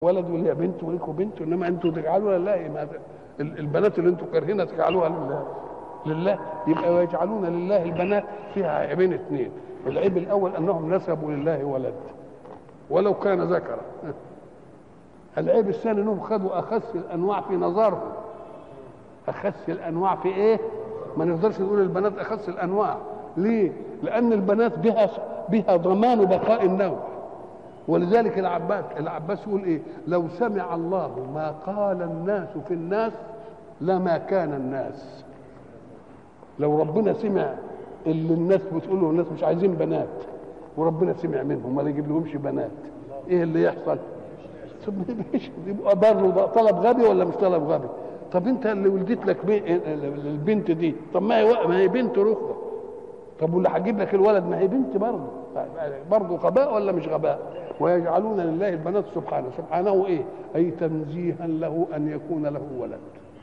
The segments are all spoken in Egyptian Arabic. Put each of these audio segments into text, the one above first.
ولد وليها بنت وليكوا بنت انما انتوا تجعلوا لله ما ال- البنات اللي انتوا كارهينها تجعلوها لله لله يبقى ويجعلون لله البنات فيها عيبين اثنين العيب الاول انهم نسبوا لله ولد ولو كان ذكرا العيب الثاني انهم خدوا اخس الانواع في نظرهم اخس الانواع في ايه ما نقدرش نقول البنات اخس الانواع ليه لان البنات بها بها ضمان بقاء النوع ولذلك العباس العباس يقول ايه لو سمع الله ما قال الناس في الناس لما كان الناس لو ربنا سمع اللي الناس بتقوله الناس مش عايزين بنات وربنا سمع منهم ما يجيب لهمش بنات ايه اللي يحصل طب مش يبقى برضه طلب غبي ولا مش طلب غبي طب انت اللي ولدت لك بي... البنت دي طب ما هي ما هي بنت رخوه طب واللي هجيب لك الولد ما هي بنت برضه برضه غباء ولا مش غباء ويجعلون لله البنات سبحانه سبحانه ايه اي تنزيها له ان يكون له ولد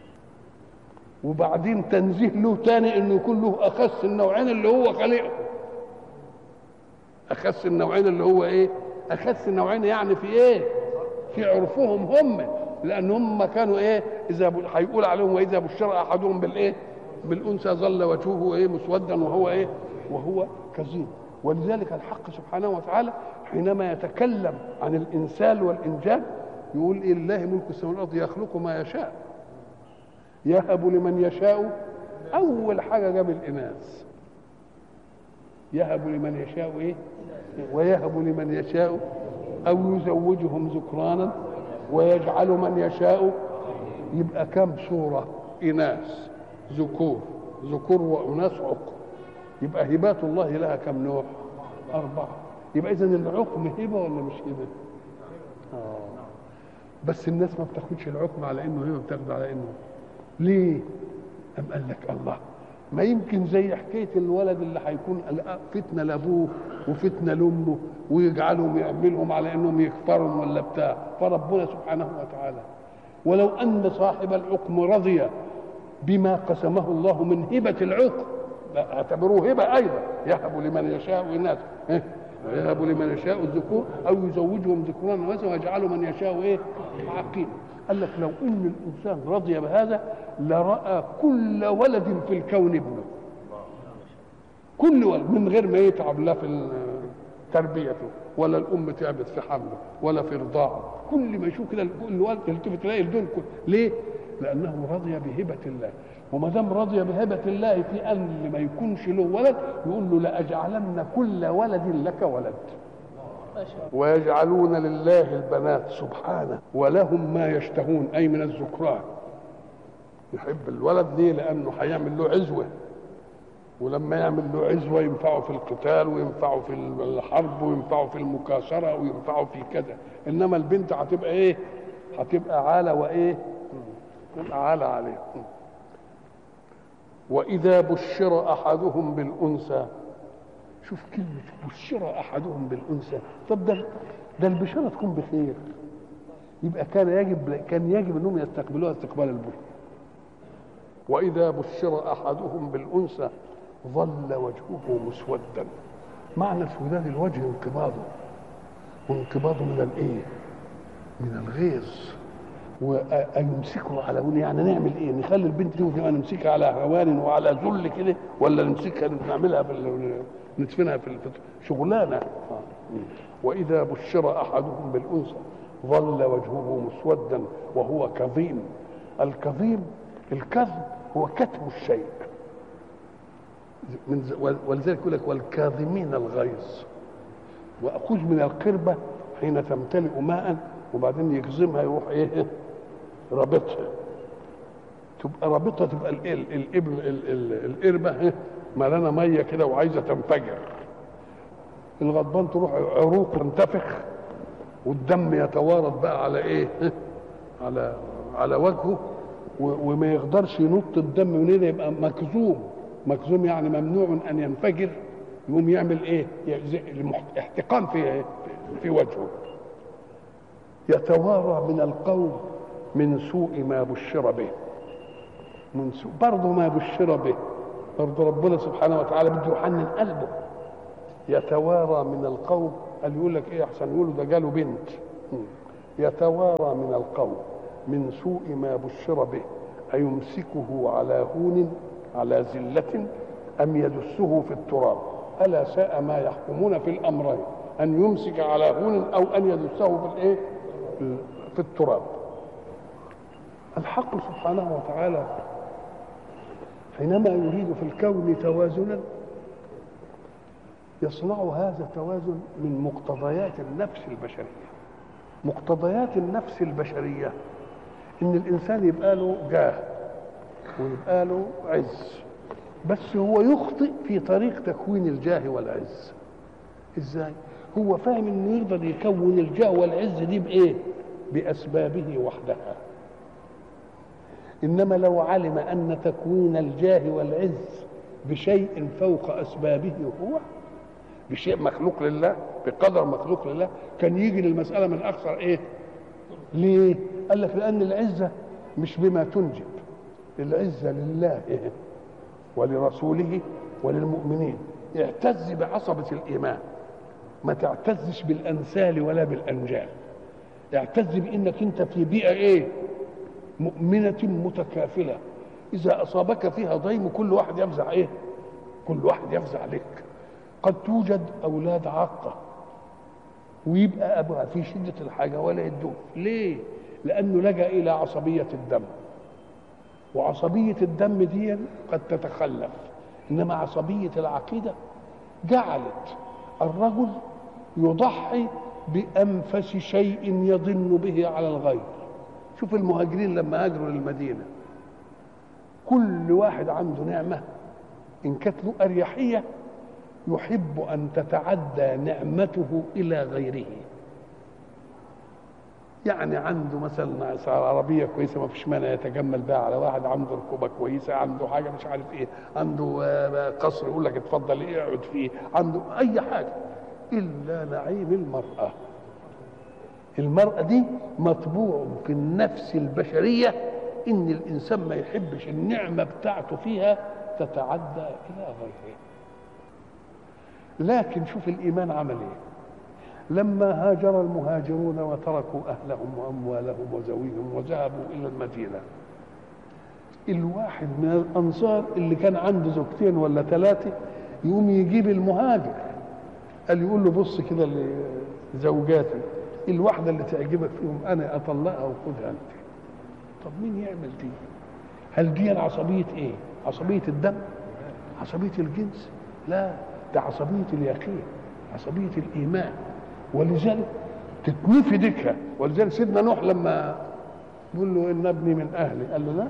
وبعدين تنزيه له تاني انه يكون له اخس النوعين اللي هو خلقه اخس النوعين اللي هو ايه اخس النوعين يعني في ايه في عرفهم هم لان هم كانوا ايه اذا هيقول عليهم واذا بشر احدهم بالايه بالانثى ظل وجهه ايه مسودا وهو ايه وهو كظيم ولذلك الحق سبحانه وتعالى حينما يتكلم عن الانسان والانجاب يقول إيه لله ملك السماوات والارض يخلق ما يشاء يهب لمن يشاء اول حاجه جاب الاناث يهب لمن يشاء ايه ويهب لمن يشاء او يزوجهم ذكرانا ويجعل من يشاء يبقى كم صوره اناث ذكور ذكور واناث عقم يبقى هبات الله لها كم نوع اربعه يبقى اذا العقم هبه ولا مش هبه اه بس الناس ما بتاخدش العقم على انه هبه بتاخده على انه ليه أم قال لك الله ما يمكن زي حكايه الولد اللي هيكون فتنه لابوه وفتنه لامه ويجعلهم يعملهم على انهم يكفرهم ولا بتاع فربنا سبحانه وتعالى ولو ان صاحب العقم رضي بما قسمه الله من هبه العقم اعتبروه هبه ايضا يهب لمن يشاء اناث يهب لمن يشاء الذكور او يزوجهم ذكرانا وانثى ويجعل من يشاء ايه عقيم قال لك لو ان الانسان رضي بهذا لراى كل ولد في الكون ابنه كل ولد من غير ما يتعب لا في تربيته ولا الام تعبت في حمله ولا في رضاعه كل ما يشوف كده الولد يلتفت تلاقي الدول كل ليه؟ لانه رضي بهبه الله وما دام رضي بهبه الله في ان ما يكونش له ولد يقول له لاجعلن كل ولد لك ولد ويجعلون لله البنات سبحانه ولهم ما يشتهون اي من الذكران يحب الولد ليه لانه هيعمل له عزوه ولما يعمل له عزوه ينفعه في القتال وينفعه في الحرب وينفعه في المكاسره وينفعه في كذا انما البنت هتبقى ايه هتبقى عاله وايه تبقى عاله عليه واذا بشر احدهم بالانثى شوف كلمة بشر أحدهم بالأنثى طب ده ده البشارة تكون بخير يبقى كان يجب كان يجب أنهم يستقبلوها استقبال البشر وإذا بشر أحدهم بالأنثى ظل وجهه مسودا معنى سودان الوجه انقباضه وانقباضه من الايه؟ من الغيظ ويمسكه على هون يعني نعمل ايه؟ نخلي البنت دي نمسكها على هوان وعلى ذل كده ولا نمسكها نعملها بال ندفنها في الفطر شغلانه واذا بشر احدهم بالانثى ظل وجهه مسودا وهو كظيم الكظيم الكظم هو كتم الشيء من ولذلك يقول لك والكاظمين الغيظ واخذ من القربه حين تمتلئ ماء وبعدين يكظمها يروح ايه رابطها تبقى رابطها تبقى الابن القربه ملانه ميه كده وعايزه تنفجر الغضبان تروح عروق تنتفخ والدم يتوارد بقى على ايه على على وجهه وما يقدرش ينط الدم من هنا يبقى مكظوم مكظوم يعني ممنوع ان ينفجر يقوم يعمل ايه احتقان في في وجهه يتوارى من القوم من سوء ما بشر به من سوء برضه ما بشر به برضه ربنا سبحانه وتعالى بده يحنن قلبه يتوارى من القوم قال يقول لك ايه احسن يقولوا ده جاله بنت يتوارى من القوم من سوء ما بشر به أيمسكه على هون على زلة أم يدسه في التراب ألا ساء ما يحكمون في الأمرين أن يمسك على هون أو أن يدسه في الإيه في التراب الحق سبحانه وتعالى حينما يريد في الكون توازنا يصنع هذا التوازن من مقتضيات النفس البشريه مقتضيات النفس البشريه ان الانسان يبقى له جاه ويبقى له عز بس هو يخطئ في طريق تكوين الجاه والعز ازاي هو فاهم انه يقدر يكون الجاه والعز دي بايه باسبابه وحدها انما لو علم ان تكوين الجاه والعز بشيء فوق اسبابه هو بشيء مخلوق لله بقدر مخلوق لله كان يجي للمساله من اكثر ايه ليه قال لك لان العزه مش بما تنجب العزه لله إيه؟ ولرسوله وللمؤمنين اعتز بعصبه الايمان ما تعتزش بالانسال ولا بالانجال اعتز بانك انت في بيئه ايه مؤمنه متكافله اذا اصابك فيها ضيم كل واحد يفزع ايه كل واحد يفزع لك قد توجد اولاد عاقه ويبقى ابوها في شده الحاجه ولا يدوه ليه لانه لجا الى عصبيه الدم وعصبيه الدم دي قد تتخلف انما عصبيه العقيده جعلت الرجل يضحي بانفس شيء يضن به على الغير شوف المهاجرين لما هاجروا للمدينه كل واحد عنده نعمه ان كانت له اريحيه يحب ان تتعدى نعمته الى غيره يعني عنده مثلا عربيه كويسه ما فيش مانع يتجمل بها على واحد عنده ركوبه كويسه عنده حاجه مش عارف ايه عنده قصر يقول لك اتفضل اقعد فيه عنده اي حاجه الا نعيم المراه المراه دي مطبوع في النفس البشريه ان الانسان ما يحبش النعمه بتاعته فيها تتعدى الى غيره لكن شوف الايمان عمل ايه لما هاجر المهاجرون وتركوا اهلهم واموالهم وزويهم وذهبوا الى المدينه الواحد من الانصار اللي كان عنده زوجتين ولا ثلاثه يقوم يجيب المهاجر قال يقول له بص كده لزوجاتي الواحده اللي تعجبك فيهم انا اطلقها وخدها انت طب مين يعمل دي هل دي عصبيه ايه عصبيه الدم عصبيه الجنس لا ده عصبيه اليقين عصبيه الايمان ولذلك تتنفي ديكها ولذلك سيدنا نوح لما يقول له ان ابني من اهلي قال له لا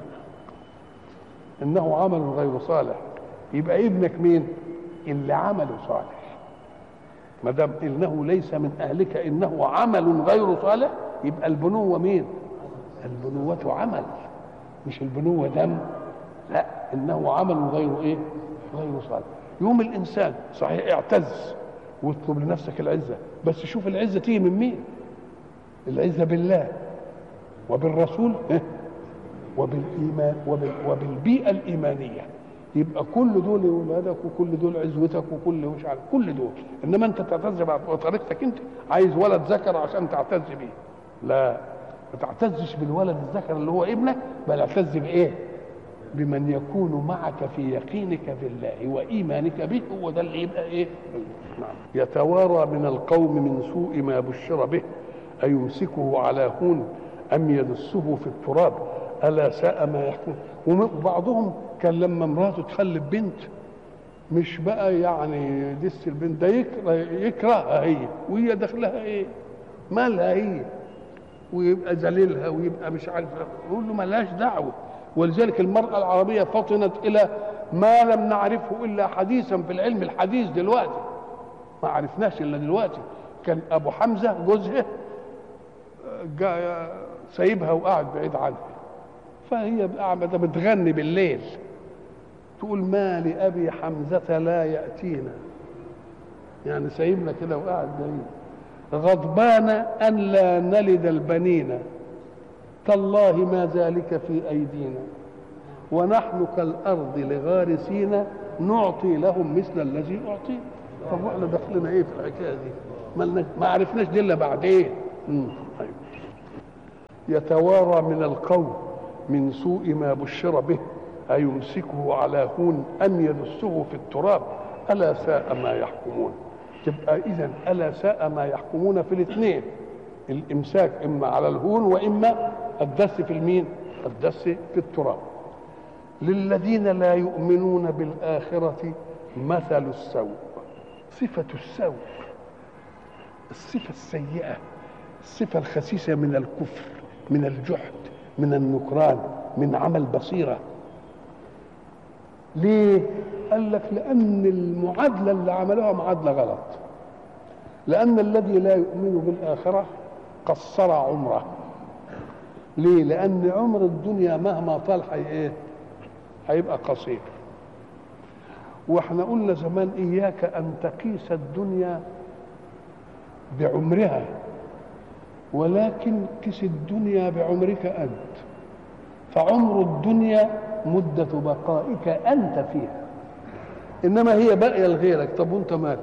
انه عمل غير صالح يبقى ابنك مين اللي عمله صالح ما دام انه ليس من اهلك انه عمل غير صالح يبقى البنوه مين البنوه عمل مش البنوه دم لا انه عمل غير ايه غير صالح يوم الانسان صحيح اعتز واطلب لنفسك العزه بس شوف العزه تيجي من مين العزه بالله وبالرسول وبالايمان وبال وبالبيئه الايمانيه يبقى كل دول اولادك وكل دول عزوتك وكل مش عارف كل دول انما انت تعتز بطريقتك انت عايز ولد ذكر عشان تعتز بيه لا ما تعتزش بالولد الذكر اللي هو ابنك بل اعتز بايه بمن يكون معك في يقينك بالله وايمانك به هو ده اللي يبقى ايه نعم يتوارى من القوم من سوء ما بشر به ايمسكه على هون ام يدسه في التراب الا ساء ما يحكم وبعضهم كان لما مراته تخلف بنت مش بقى يعني دس البنت ده يكره يكرهها هي وهي داخلها ايه مالها هي ويبقى ذليلها ويبقى مش عارف يقول له ملهاش دعوه ولذلك المرأة العربية فطنت إلى ما لم نعرفه إلا حديثا في العلم الحديث دلوقتي ما عرفناش إلا دلوقتي كان أبو حمزة جوزها سايبها وقاعد بعيد عنها فهي قاعدة بتغني بالليل تقول ما لأبي حمزة لا يأتينا يعني سايبنا كده وقاعد بعيد غضبان أن لا نلد البنين تالله ما ذلك في أيدينا ونحن كالأرض لغارسين نعطي لهم مثل الذي أعطينا طب احنا دخلنا ايه في الحكايه دي؟ ما, ما عرفناش دي الا بعدين. طيب. يتوارى من القوم من سوء ما بشر به أيمسكه على هون أم يدسه في التراب ألا ساء ما يحكمون تبقى إذا ألا ساء ما يحكمون في الاثنين الإمساك إما على الهون وإما الدس في المين الدس في التراب للذين لا يؤمنون بالآخرة مثل السوء صفة السوء الصفة السيئة الصفة الخسيسة من الكفر من الجحد من النكران من عمل بصيرة ليه؟ قال لك لأن المعادلة اللي عملوها معادلة غلط لأن الذي لا يؤمن بالآخرة قصر عمره ليه؟ لأن عمر الدنيا مهما طال حي إيه؟ هيبقى قصير واحنا قلنا زمان إياك أن تقيس الدنيا بعمرها ولكن قس الدنيا بعمرك أنت فعمر الدنيا مدة بقائك أنت فيها إنما هي باقية لغيرك طب وأنت مالك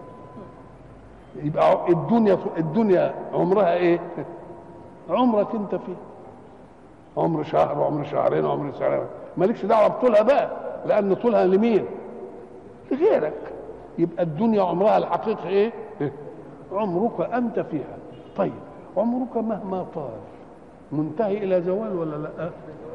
يبقى الدنيا الدنيا عمرها إيه؟ عمرك أنت فيها عمر شهر وعمر شهرين وعمر سنة مالكش دعوة بطولها بقى لأن طولها لمين؟ لغيرك يبقى الدنيا عمرها الحقيقي إيه؟ عمرك أنت فيها طيب عمرك مهما طال منتهي إلى زوال ولا لا؟ آه.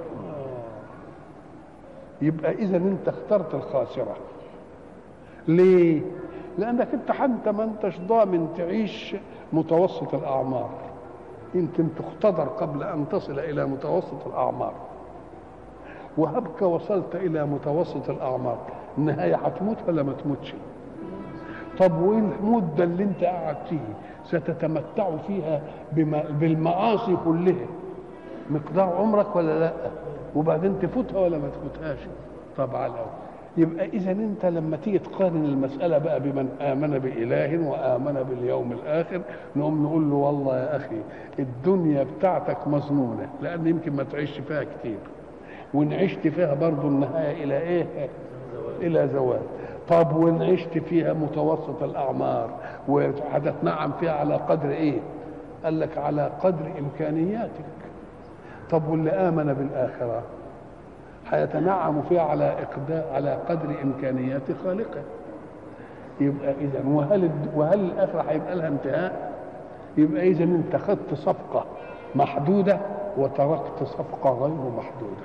يبقى إذا أنت اخترت الخاسرة ليه؟ لأنك أنت حتى ما أنتش ضامن تعيش متوسط الأعمار يمكن تختبر قبل أن تصل إلى متوسط الأعمار وهبك وصلت إلى متوسط الأعمار النهاية هتموت ولا ما تموتش طب وايه المدة اللي انت قاعد فيه ستتمتع فيها بما بالمعاصي كلها مقدار عمرك ولا لا وبعدين تفوتها ولا ما تفوتهاش طبعا لو يبقى اذا انت لما تيجي تقارن المساله بقى بمن امن باله وامن باليوم الاخر نقوم نقول له والله يا اخي الدنيا بتاعتك مظنونه لان يمكن ما تعيش فيها كتير وان عشت فيها برضه النهايه الى ايه الى زوال طب وان عشت فيها متوسط الاعمار وهتتنعم فيها على قدر ايه قال لك على قدر امكانياتك طب واللي امن بالاخره هيتنعم فيها على اقدار على قدر امكانيات خالقه يبقى اذا وهل وهل الاخره هيبقى لها انتهاء يبقى اذا انت خدت صفقه محدوده وتركت صفقه غير محدوده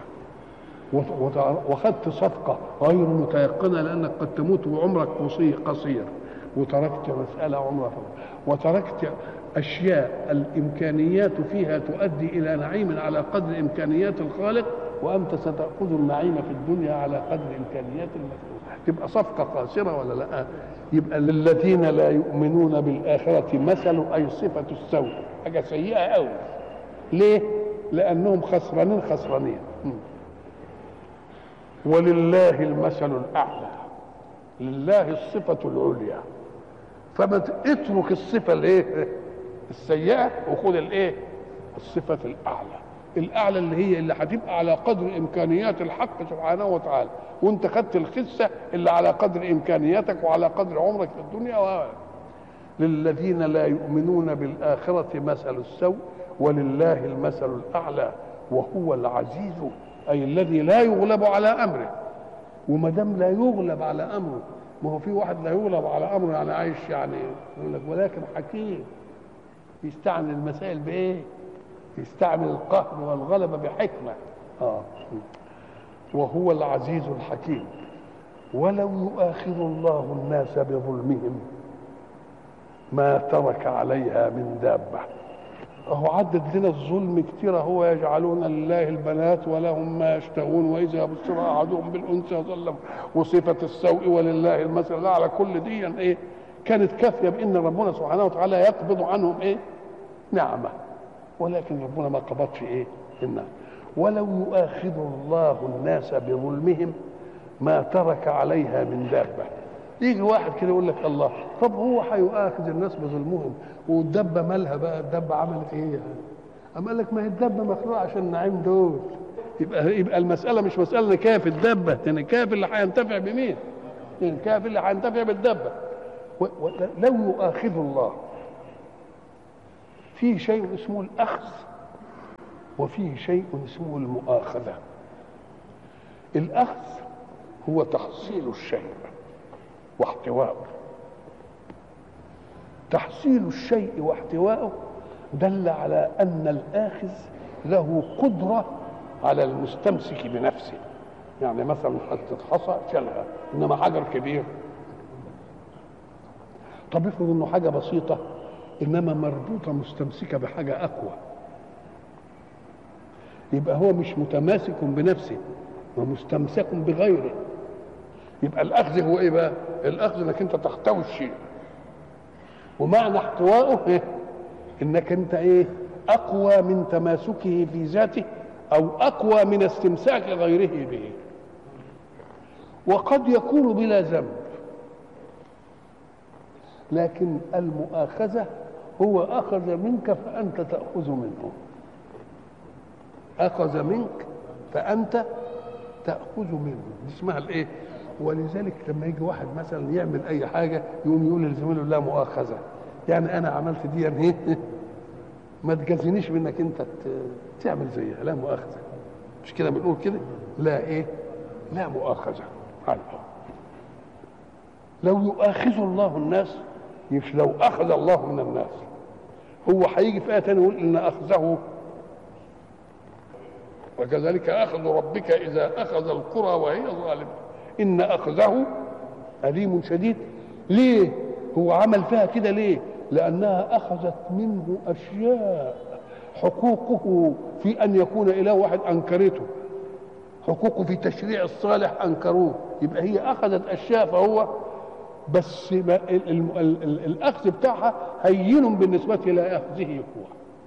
وخدت صفقة غير متيقنة لأنك قد تموت وعمرك قصير وتركت مسألة عمرك وتركت أشياء الإمكانيات فيها تؤدي إلى نعيم على قدر إمكانيات الخالق وأنت ستأخذ النعيم في الدنيا على قدر إمكانيات المخلوق تبقى صفقة قاصرة ولا لا يبقى للذين لا يؤمنون بالآخرة مثل أي صفة السوء حاجة سيئة أوي ليه؟ لأنهم خسرانين خسرانين ولله المثل الاعلى لله الصفه العليا فما اترك الصفه الايه السيئه وخذ الايه الصفه الاعلى الاعلى اللي هي اللي هتبقى على قدر امكانيات الحق سبحانه وتعالى وانت خدت الخسه اللي على قدر امكانياتك وعلى قدر عمرك في الدنيا و... للذين لا يؤمنون بالاخره مثل السوء ولله المثل الاعلى وهو العزيز اي الذي لا يغلب على امره وما دام لا يغلب على امره ما هو في واحد لا يغلب على امره يعني عايش يعني يقول لك ولكن حكيم يستعمل المسائل بايه؟ يستعمل القهر والغلبه بحكمه اه وهو العزيز الحكيم ولو يؤاخذ الله الناس بظلمهم ما ترك عليها من دابه اهو عدد لنا الظلم كتير هو يجعلون لله البنات ولهم ما يشتهون واذا بشر احدهم بالانثى ظل وصفه السوء ولله المثل على كل دي ايه كانت كافيه بان ربنا سبحانه وتعالى يقبض عنهم ايه نعمه ولكن ربنا ما قبضش ايه النعمه ولو يؤاخذ الله الناس بظلمهم ما ترك عليها من دابه يجي واحد كده يقول لك الله طب هو هيؤاخذ الناس بظلمهم والدبه مالها بقى الدبه عملت ايه يعني اما قال لك ما هي الدبه مخلوقه عشان النعيم دول يبقى يبقى المساله مش مساله كاف الدبه يعني كاف اللي هينتفع بمين يعني كاف اللي هينتفع بالدبه لو يؤاخذ الله في شيء اسمه الاخذ وفيه شيء اسمه المؤاخذة الأخذ هو تحصيل الشيء واحتواؤه تحصيل الشيء واحتواؤه دل على أن الآخذ له قدرة على المستمسك بنفسه يعني مثلا حتة حصى شالها إنما حجر كبير طب افرض انه حاجه بسيطه انما مربوطه مستمسكه بحاجه اقوى يبقى هو مش متماسك بنفسه ومستمسك بغيره يبقى الاخذ هو ايه بقى الاخذ انك انت تحتوي الشيء ومعنى احتوائه إيه؟ انك انت ايه اقوى من تماسكه في ذاته او اقوى من استمساك غيره به وقد يكون بلا ذنب لكن المؤاخذة هو أخذ منك فأنت تأخذ منه أخذ منك فأنت تأخذ منه دي اسمها الإيه؟ ولذلك لما يجي واحد مثلا يعمل أي حاجة يقوم يقول لزميله لا مؤاخذة يعني أنا عملت دي يعني ما تجازينيش منك أنت تعمل زيها لا مؤاخذة مش كده بنقول كده؟ لا إيه؟ لا مؤاخذة أيوه لو يؤاخذ الله الناس مش لو اخذ الله من الناس هو هيجي في ايه تاني يقول ان اخذه وكذلك اخذ ربك اذا اخذ القرى وهي ظالمه ان اخذه اليم شديد ليه هو عمل فيها كده ليه لانها اخذت منه اشياء حقوقه في ان يكون اله واحد انكرته حقوقه في تشريع الصالح انكروه يبقى هي اخذت اشياء فهو بس ما ال ال ال ال الاخذ بتاعها هين بالنسبه الى اخذه هو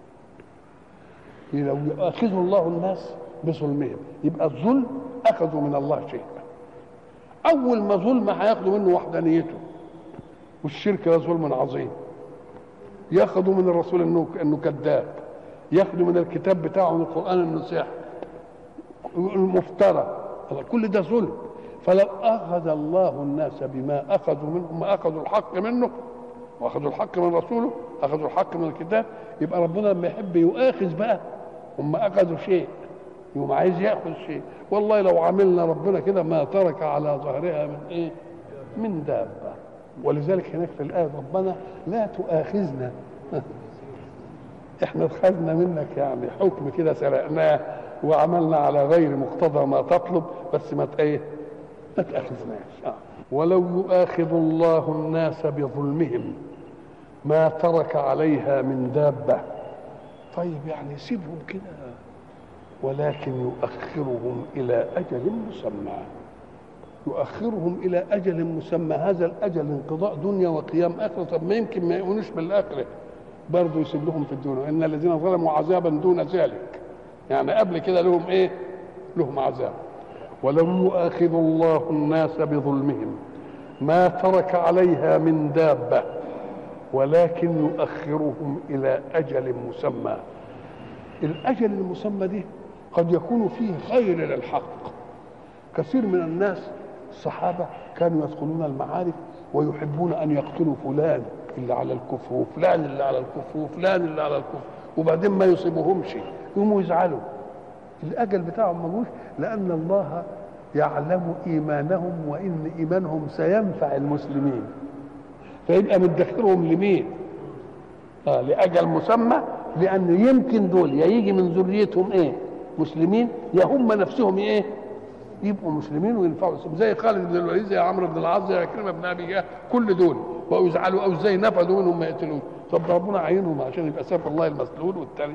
لو يؤاخذ الله الناس بظلمهم يبقى الظلم اخذوا من الله شيئا اول ما ظلم هياخدوا منه وحدانيته والشرك ده ظلم عظيم ياخذوا من الرسول انه انه كذاب ياخذوا من الكتاب بتاعه من القران انه سحر المفترى كل ده ظلم فلو اخذ الله الناس بما اخذوا منه ما اخذوا الحق منه واخذوا الحق من رسوله اخذوا الحق من الكتاب يبقى ربنا لما يحب يؤاخذ بقى هم اخذوا شيء يقوم عايز ياخذ شيء والله لو عملنا ربنا كده ما ترك على ظهرها من ايه من دابه ولذلك هناك في الايه ربنا لا تؤاخذنا احنا خدنا منك يعني حكم كده سرقناه وعملنا على غير مقتضى ما تطلب بس ما ايه ما تاخذناش آه. ولو يؤاخذ الله الناس بظلمهم ما ترك عليها من دابه طيب يعني سيبهم كده ولكن يؤخرهم الى اجل مسمى يؤخرهم الى اجل مسمى هذا الاجل انقضاء دنيا وقيام اخره طب ما يمكن ما يؤمنوش بالاخره برضه يسيب لهم في الدنيا ان الذين ظلموا عذابا دون ذلك يعني قبل كده لهم ايه لهم عذاب ولو يؤاخذ الله الناس بظلمهم ما ترك عليها من دابه ولكن يؤخرهم الى اجل مسمى الاجل المسمى دي قد يكون فيه خير للحق كثير من الناس الصحابه كانوا يدخلون المعارك ويحبون ان يقتلوا فلان اللي على الكفر وفلان اللي على الكفر وفلان اللي على الكفر وبعدين ما يصيبهمش يقوموا يزعلوا الاجل بتاعهم مجوش لان الله يعلم ايمانهم وان ايمانهم سينفع المسلمين فيبقى مدخرهم لمين آه لاجل مسمى لان يمكن دول يا يجي من ذريتهم ايه مسلمين يا هم نفسهم ايه يبقوا مسلمين وينفعوا زي خالد بن الوليد زي عمرو بن العاص زي عكرمه بن ابي جهل كل دول بقوا يزعلوا او ازاي نفذوا منهم ما يقتلوه طب ربنا عينهم عشان يبقى سيف الله المسلول والتاني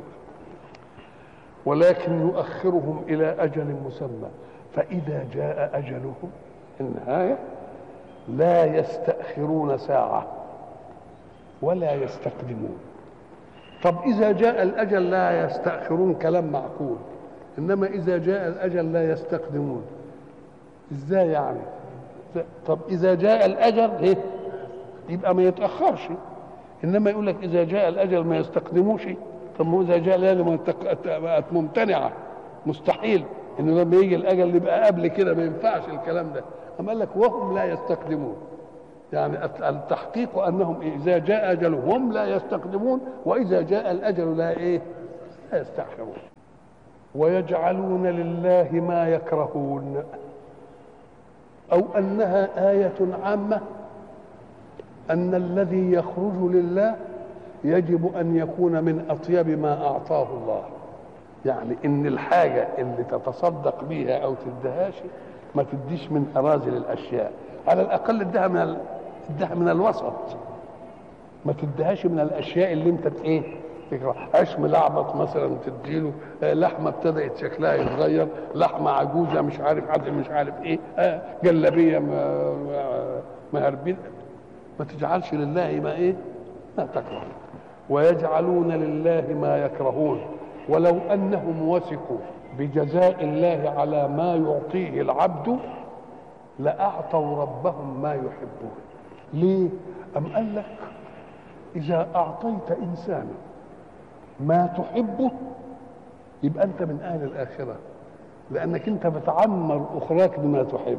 ولكن يؤخرهم الى اجل مسمى فاذا جاء اجلهم النهايه لا يستاخرون ساعه ولا يستقدمون طب اذا جاء الاجل لا يستاخرون كلام معقول انما اذا جاء الاجل لا يستقدمون ازاي يعني طب اذا جاء الاجل ايه يبقى ما يتاخرش انما يقول لك اذا جاء الاجل ما يستقدموش طب ما اذا جاء الاجل بقت ممتنعه مستحيل انه لما يجي الاجل يبقى قبل كده ما ينفعش الكلام ده اما قال لك وهم لا يستقدمون يعني التحقيق انهم اذا جاء اجلهم هم لا يستقدمون واذا جاء الاجل لا ايه لا يستاخرون ويجعلون لله ما يكرهون او انها ايه عامه ان الذي يخرج لله يجب ان يكون من اطيب ما اعطاه الله يعني ان الحاجه اللي تتصدق بيها او تدهاش ما تديش من اراذل الاشياء على الاقل ادها من ال... ادها من الوسط ما تديهاش من الاشياء اللي انت ايه تكره عيش ملعبط مثلا تديله آه، لحمه ابتدات شكلها يتغير لحمه عجوزه مش عارف عدل مش عارف ايه آه، جلابيه م- مهربين ما تجعلش لله ما ايه ما تكره ويجعلون لله ما يكرهون ولو انهم وثقوا بجزاء الله على ما يعطيه العبد لاعطوا ربهم ما يحبون ليه ام قال لك اذا اعطيت انسانا ما تحبه يبقى انت من اهل الاخره لانك انت بتعمر اخراك بما تحب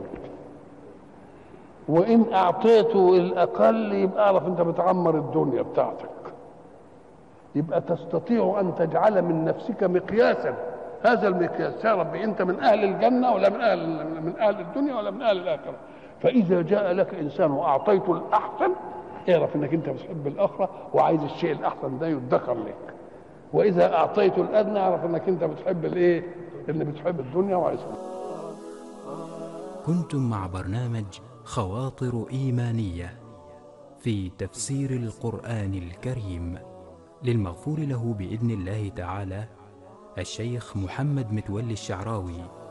وان اعطيته الاقل يبقى اعرف انت بتعمر الدنيا بتاعتك يبقى تستطيع ان تجعل من نفسك مقياسا هذا المقياس يا ربي انت من اهل الجنه ولا من اهل من اهل الدنيا ولا من اهل الاخره فاذا جاء لك انسان واعطيته الاحسن اعرف انك انت بتحب الاخره وعايز الشيء الاحسن ده يدخر لك واذا اعطيته الادنى اعرف انك انت بتحب الايه اللي بتحب الدنيا وعايز كنتم مع برنامج خواطر ايمانيه في تفسير القران الكريم للمغفور له باذن الله تعالى الشيخ محمد متولي الشعراوي